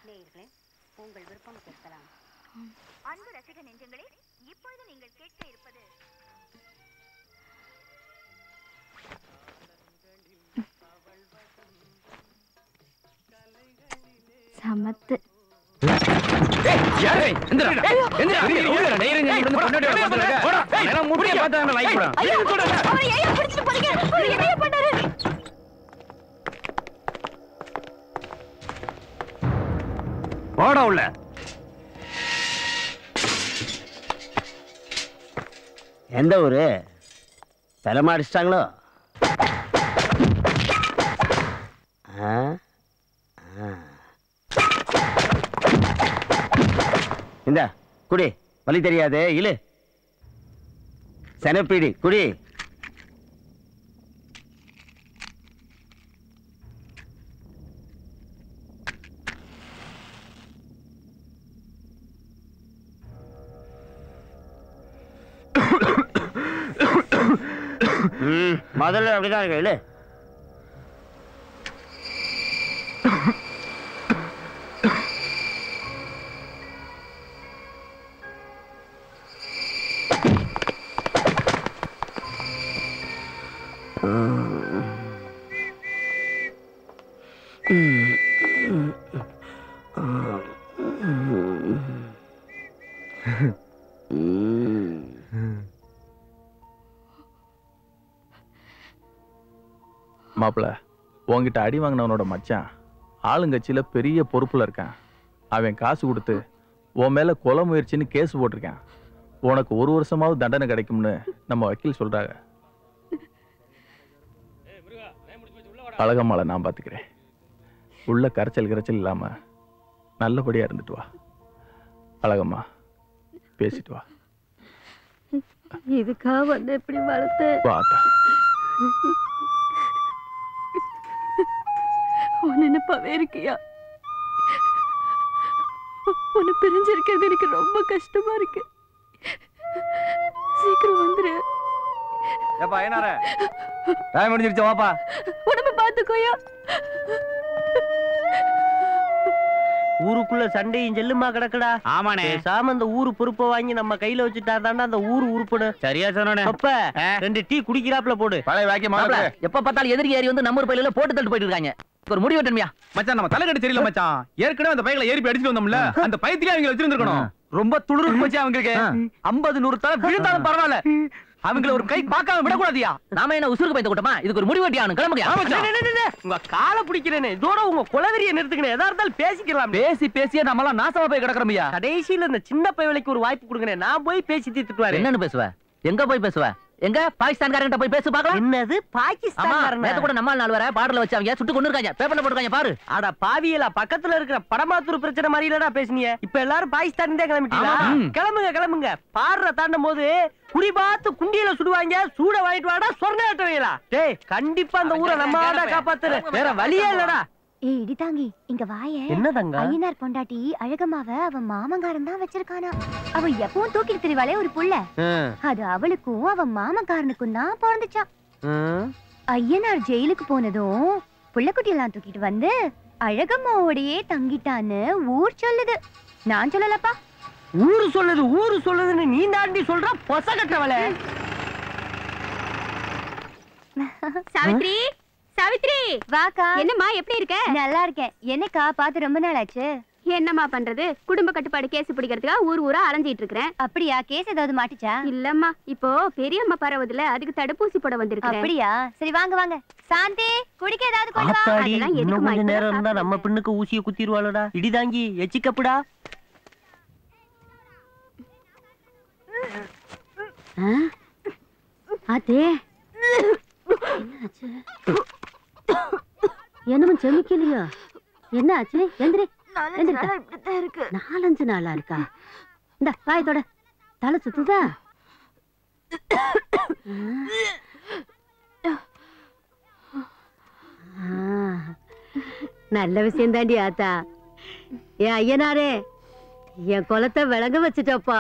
நேயர்களே உங்கள் விருப்பம் கேட்கலாம் அன்பு ரசிக நெஞ்சங்களே இப்பொழுது நீங்கள் கேட்க இருப்பது சமத்து ஐயோ அவரை ஏன் பிடிச்சிட்டு போறீங்க அவர் என்னைய பண்ணாரு போடா உள்ள எந்த ஊரு தலைமா அடிச்சிட்டாங்களோ ஆ? ஆ. இந்தா குடி வலி தெரியாது இழு செனப்பீடி குடி ம், முதல்ல அப்படிதான் இருக்கு இழு மாப்பிள உன்கிட்ட அடி வாங்கினவனோட மச்சான் ஆளுங்கட்சியில பெரிய பொறுப்புல இருக்கான் அவன் காசு கொடுத்து உன் மேல கொலை முயற்சின்னு கேஸ் போட்டிருக்கான் உனக்கு ஒரு வருஷமாவது தண்டனை கிடைக்கும்னு நம்ம வக்கீல் சொல்றாங்க அழகம்மாளை நான் பாத்துக்கிறேன் உள்ள கரைச்சல் கரைச்சல் இல்லாம நல்லபடியா இருந்துட்டு வா அழகம்மா பேசிட்டு வா இதுக்கா வந்து இப்படி வளர்த்து வா அத்தா. உன் நினைப்பாவே இருக்கியா உன்னை பிரிஞ்சிருக்கிறது எனக்கு ரொம்ப கஷ்டமா இருக்கு சீக்கிரம் வந்துரு ஏப்பா ஐயனார டைம் முடிஞ்சிருச்சு வாப்பா உடம்ப பாத்துக்கோயா ஊருக்குள்ள சண்டையும் செல்லுமா கிடக்குடா ஆமாண்ணே பேசாம இந்த ஊரு பொறுப்பை வாங்கி நம்ம கையில வச்சுட்டா தாண்டா அந்த ஊரு உருப்படும் சரியா சொன்னே அப்ப ரெண்டு டீ குடிக்கிறாப்ல போடு பழைய வாக்கியம் மாப்பிள, மாப்பிள எப்ப பார்த்தாலும் எதிரி ஏறி வந்து நம்ம ஊர் பயில போட்டு தட்டு போயிட்டு இருக்காங்க ஒரு முடிவு வெட்டணுமியா மச்சான் நம்ம தலைக்கட்டு தெரியல மச்சான் ஏற்கனவே அந்த பைகளை ஏறி போய் அடிச்சுட்டு வந்தோம்ல அந்த பயத்திலே அவங்க வச்சிருந்திருக்கணும் ரொம்ப துளிருக்கு மச்சான் அவங்களுக்கு ஐம்பது நூறு தலை விழுந்தாலும் பரவாயில்ல அவங்கள ஒரு கை பார்க்காம விடக்கூடாதியா நாம என்ன உசுருக்கு பயந்து கூட்டமா இதுக்கு ஒரு முடிவு வெட்டி ஆகணும் கிளம்புங்க ஆமா மச்சான். டேய், டேய், டேய், உங்க காலை பிடிக்கிறேனே இதோட உங்க குலவெறிய நிறுத்துக்கணும் எதா இருந்தாலும் பேசிக்கலாம் பேசி பேசியே நம்மலாம் நாசமா போய் கிடக்குறோம்யா கடைசியில இந்த சின்ன பயவலைக்கு ஒரு வாய்ப்பு கொடுங்க நான் போய் பேசி தீர்த்துட்டு வரேன் என்னன்னு பேசுவ எங்க போய் பேசுவ எங்க பாகிஸ்தான்காரங்கிட்ட போய் பேசு பார்க்கலாம் என்னது ஆமா பாகிஸ்தான் நேத்து கூட நம்ம நாள் வர பார்டர்ல வச்சு அவங்க சுட்டு கொண்டு இருக்காங்க பேப்பர்ல போட்டுருக்காங்க பாரு அட பாவியலா பக்கத்துல இருக்கிற படமாத்தூர் பிரச்சனை மாதிரி இல்லடா பேசுனீங்க இப்ப எல்லாரும் பாகிஸ்தான் தான் கிளம்பிட்டீங்களா ஆமா. கிளம்புங்க கிளம்புங்க பாடுற தாண்டும் போது குடி பார்த்து குண்டியில சுடுவாங்க சூட வாங்கிட்டு வாடா சொர்ண வைங்களா டேய் கண்டிப்பா அந்த ஊரை நம்ம ஆடா காப்பாத்துற வேற வழியே இல்லடா ஏய் இடிதாங்கி இங்க வாய என்னதங்க ஐயனார் பொண்டாட்டி அழகமாவ அவன் மாமங்காரன் தான் வச்சிருக்கானா அவ எப்பவும் தூக்கிட்டு திரிவாளே ஒரு புள்ள அது அவளுக்கும் அவன் மாமங்காரனுக்கும் தான் பிறந்துச்சான் ஐயனார் ஜெயிலுக்கு போனதும் புள்ளக்குட்டி எல்லாம் தூக்கிட்டு வந்து அழகம்மாவோடயே தங்கிட்டான்னு ஊர் சொல்லுது நான் சொல்லலப்பா ஊரு சொல்லுது ஊரு சொல்லுதுன்னு நீ தாண்டி சொல்ற பொச கட்டவளே சாவித்ரி சாவித்ரி வாக்கா என்னம்மா எப்படி இருக்க நல்லா இருக்கேன் என்னக்கா பார்த்து ரொம்ப நாள் ஆச்சு என்னம்மா பண்றது குடும்ப கட்டுப்பாடு கேஸ் பிடிக்கிறதுக்காக ஊர் ஊரா அலைஞ்சிட்டு இருக்கிறேன் அப்படியா கேஸ் ஏதாவது மாட்டுச்சா இல்லம்மா இப்போ பெரியம்மா பரவுதுல அதுக்கு தடுப்பூசி போட வந்திருக்கேன் அப்படியா சரி வாங்க வாங்க சாந்தி குடிக்க ஏதாவது கொண்டு வா ஆத்தாடி அதெல்லாம் இன்னும் எதுக்குமா? கொஞ்ச நேரம் இப்பதான் இருந்தா நம்ம பின்னுக்கு ஊசிய குத்திடுவாளடா இடிதாங்கி எச்சிக்கப்புடா அதே என்னமும் செமிக்கலையா என்ன ஆச்சு எந்திரி எந்திரிக்கா. நாலஞ்சு நாளா இருக்கா இந்த காயத்தோட தலை சுத்துதா ஆ. நல்ல விஷயம் தாண்டி ஆத்தா என் ஐயனாரே என் குலத்தை விளங்க வச்சுட்டப்பா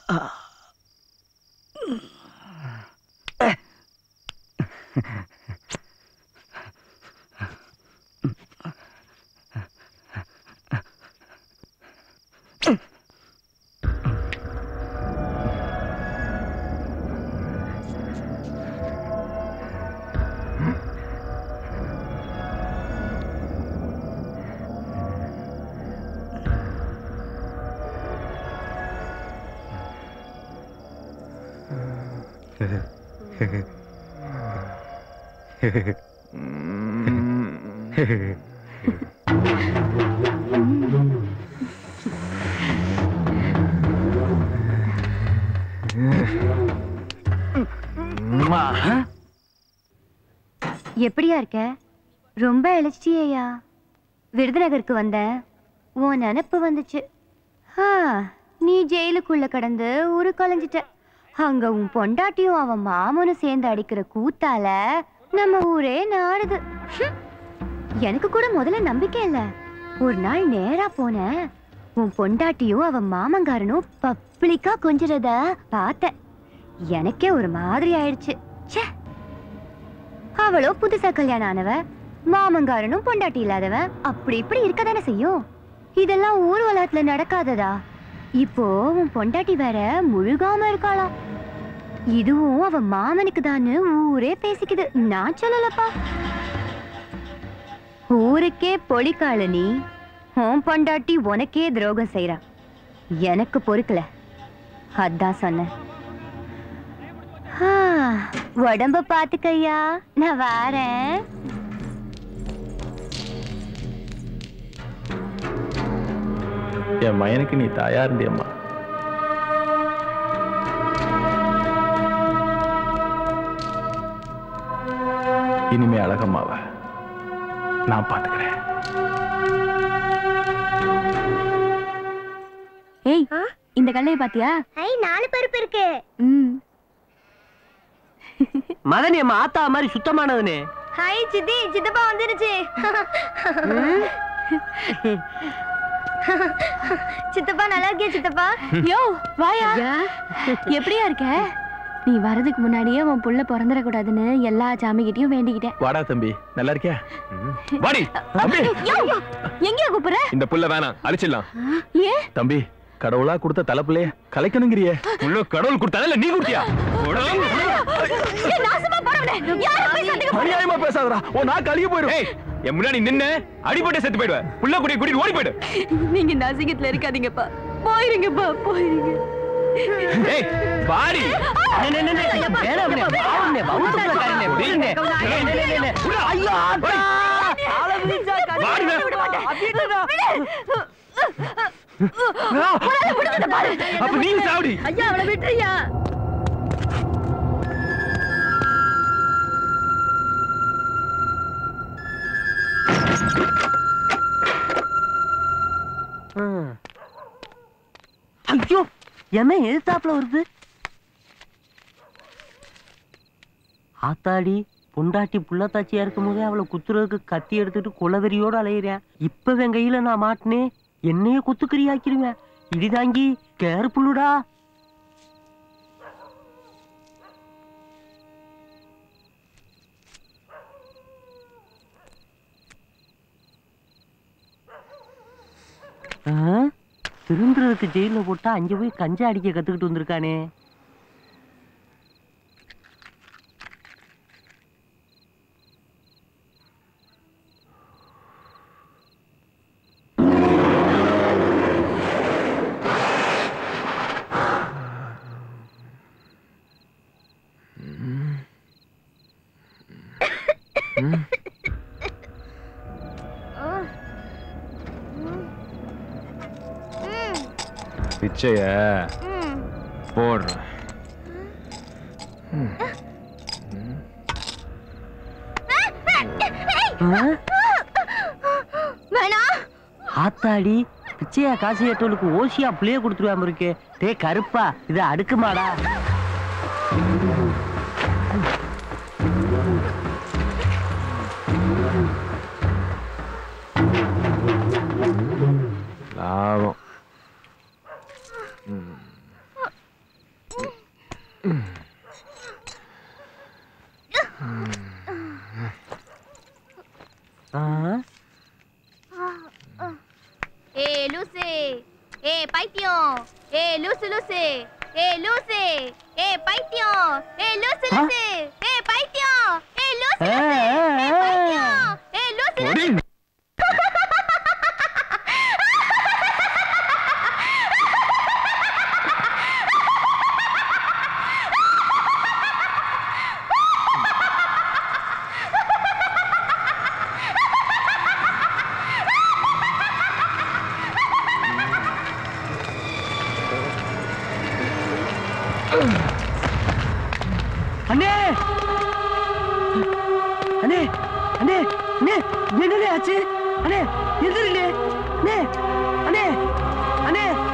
எப்படியா இருக்க ரொம்ப இழைச்சிட்டியா விருதுநகருக்கு வந்த உன் நினப்பு வந்துச்சு ஆ, நீ ஜெயிலுக்குள்ள கடந்து உரு கலைஞ்சிட்ட அங்க உன் பொண்டாட்டியும் அவன் மாமனும் சேர்ந்து அடிக்கிற கூத்தால நம்ம ஊரே நாடுது ஹம். எனக்கு கூட முதல்ல நம்பிக்கை இல்ல ஒரு நாள் நேரா போனேன் உன் பொண்டாட்டியும் அவன் மாமங்காரனும் பப்ளிக்கா கொஞ்சிறத பார்த்தேன் எனக்கே ஒரு மாதிரி ஆயிடுச்சு ச்சே அவளோ புதுசா கல்யாணம் ஆனவ மாமங்காரனும் பொண்டாட்டி இல்லாதவ அப்படி இப்படி இருக்கதானே செய்யும் இதெல்லாம் ஊர் உலகத்துல நடக்காததா இப்போ உன் பொண்டாட்டி வேற முழுகாம இருக்காளாம் இதுவும் அவ மாமனுக்கு தான்னு ஊரே பேசிக்குது நான் சொல்லலப்பா ஊருக்கே பொலிக்காள நீ உன் பொண்டாட்டி உனக்கே துரோகம் செய்றா எனக்கு பொறுக்கல அதான் சொன்னேன் ஆ, உடம்ப பாத்துக்கையா நான் வாரேன் என் மயனுக்கு நீ தாயா இருந்தியம்மா இனிமே அழகம்மாவ நான் பாத்துக்கிறேன் ஏய் இந்த கல்லைய பாத்தியா ஐ நாலு பருப்பு இருக்கு ம் மதனி அம்மா ஆத்தா மாதிரி சுத்தமானதுனே ஹாய் சித்தி சித்தப்பா வந்துருச்சு சித்தப்பா நல்லா இருக்கியா சித்தப்பா யோ வாயா எப்படியா இருக்க நீ வரதுக்கு முன்னாடியே உன் புள்ள பிறந்துட கூடாதுன்னு எல்லா சாமிகிட்டயும் வேண்டிக்கிட்டேன் வாடா தம்பி நல்லா இருக்கியா வாடி தம்பி யோ, யோ, எங்கேயா கூப்பிடுற இந்த புல்ல வேணாம் அழிச்சிடலாம் ஏன் தம்பி கடவுளா கொடுத்த தலைப்புலயே கலைக்கணுங்கிறியே உள்ள கடவுள் கொடுத்தா இல்ல நீ கொடுத்தியா ஏய், நாசமா போறவனே யார போய் சந்தேகம் அநியாயமா பேசாதடா ஓ நான் கழுகி போயிடும் ஏய் என் முன்னாடி நின்னு அடிபட்டு செத்து போயிடுவ புள்ள குடி கூட்டிட்டு ஓடி போயிடு நீங்க இந்த அசிங்கத்துல இருக்காதீங்கப்பா போயிருங்கப்பா போயிருங்க ஏய் பாடி வாடிங்க. அப்ப நீ சாவடி ஐயா அவளை விட்டுறியா ஐயோ என்ன எதிர்த்தாப்புல வருது ஆத்தாடி பொண்டாட்டி புள்ளத்தாச்சியா இருக்கும் போதே அவளை குத்துறதுக்கு கத்தி எடுத்துட்டு குலவெறியோட அலையிறேன் இப்ப என் கையில நான் மாட்டினேன் என்னையே குத்துக்கறியாக்கிருவேன் இடிதாங்கி கேர்புல்லுடா ஆ? திருந்துறதுக்கு ஜெயில போட்டா அங்க போய் கஞ்சா அடிக்க கத்துக்கிட்டு வந்திருக்கானே பிச்சைய போடுறேன் ஆத்தாடி பிச்சையா காசு ஏற்றவளுக்கு ஓசியா புளிய கொடுத்துருவாம இருக்கு டே கருப்பா இது அடுக்குமாடா லாபம் ஏ லூசு ஏ பைத்தியம் ஏ லூசு லூசு ஏ லூசு ஏ பைத்தியம் ஏ லூசு லூசு ஏ பைத்தியம் ஏ லூசு லூசு ஏ பைத்தியம் ஏ லூசு லூசு அண்ணே அண்ணே அண்ணே அண்ணே என்னண்ணே ஆச்சு அண்ணே எந்திரிண்ணே அண்ணே அண்ணே அண்ணே